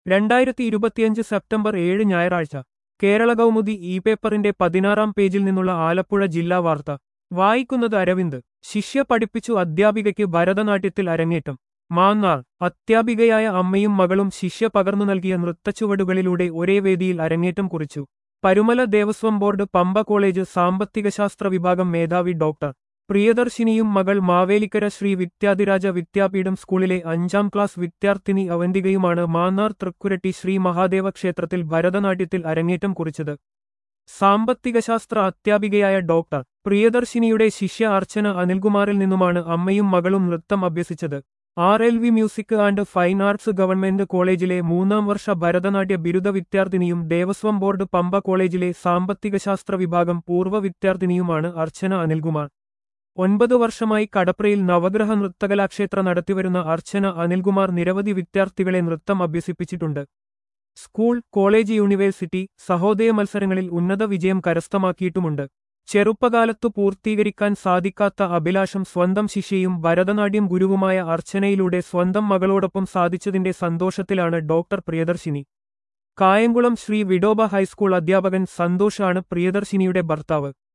രണ്ടായിരത്തി ഇരുപത്തിയഞ്ച് സെപ്റ്റംബർ ഏഴ് ഞായറാഴ്ച കേരള കൗമുദി ഇ പേപ്പറിന്റെ പതിനാറാം പേജിൽ നിന്നുള്ള ആലപ്പുഴ ജില്ലാ വാർത്ത വായിക്കുന്നത് അരവിന്ദ് ശിഷ്യ പഠിപ്പിച്ചു അധ്യാപികയ്ക്ക് ഭരതനാട്യത്തിൽ അരങ്ങേറ്റം മാന്നാർ അധ്യാപികയായ അമ്മയും മകളും ശിഷ്യ പകർന്നു നൽകിയ നൃത്തച്ചുവടുകളിലൂടെ ഒരേ വേദിയിൽ അരങ്ങേറ്റം കുറിച്ചു പരുമല ദേവസ്വം ബോർഡ് പമ്പ കോളേജ് സാമ്പത്തികശാസ്ത്ര വിഭാഗം മേധാവി ഡോക്ടർ പ്രിയദർശിനിയും മകൾ മാവേലിക്കര ശ്രീ വിദ്യാധിരാജ വിദ്യാപീഠം സ്കൂളിലെ അഞ്ചാം ക്ലാസ് വിദ്യാർത്ഥിനി അവന്തികയുമാണ് മാന്നാർ തൃക്കുരട്ടി ശ്രീ മഹാദേവ ക്ഷേത്രത്തിൽ ഭരതനാട്യത്തിൽ അരങ്ങേറ്റം കുറിച്ചത് സാമ്പത്തികശാസ്ത്ര അധ്യാപികയായ ഡോക്ടർ പ്രിയദർശിനിയുടെ ശിഷ്യ അർച്ചന അനിൽകുമാറിൽ നിന്നുമാണ് അമ്മയും മകളും നൃത്തം അഭ്യസിച്ചത് R L V music and fine arts government കോളേജിലെ മൂന്നാം വർഷ ഭരതനാട്യ ബിരുദ വിദ്യാർത്ഥിനിയും ദേവസ്വം ബോർഡ് പമ്പ കോളേജിലെ സാമ്പത്തികശാസ്ത്ര വിഭാഗം പൂർവ്വ വിദ്യാർത്ഥിനിയുമാണ് അർച്ചന അനിൽകുമാർ ഒൻപത് വർഷമായി കടപ്രയിൽ നവഗ്രഹ നൃത്തകലാക്ഷേത്ര നടത്തിവരുന്ന അർച്ചന അനിൽകുമാർ നിരവധി വിദ്യാർത്ഥികളെ നൃത്തം അഭ്യസിപ്പിച്ചിട്ടുണ്ട് സ്കൂൾ കോളേജ് യൂണിവേഴ്സിറ്റി സഹോദയ മത്സരങ്ങളിൽ ഉന്നത വിജയം കരസ്ഥമാക്കിയിട്ടുമുണ്ട് ചെറുപ്പകാലത്തു പൂർത്തീകരിക്കാൻ സാധിക്കാത്ത അഭിലാഷം സ്വന്തം ശിഷ്യയും ഭരതനാട്യം ഗുരുവുമായ അർച്ചനയിലൂടെ സ്വന്തം മകളോടൊപ്പം സാധിച്ചതിന്റെ സന്തോഷത്തിലാണ് ഡോക്ടർ പ്രിയദർശിനി കായംകുളം ശ്രീ വിഡോബ ഹൈസ്കൂൾ അധ്യാപകൻ സന്തോഷാണ് പ്രിയദർശിനിയുടെ ഭർത്താവ്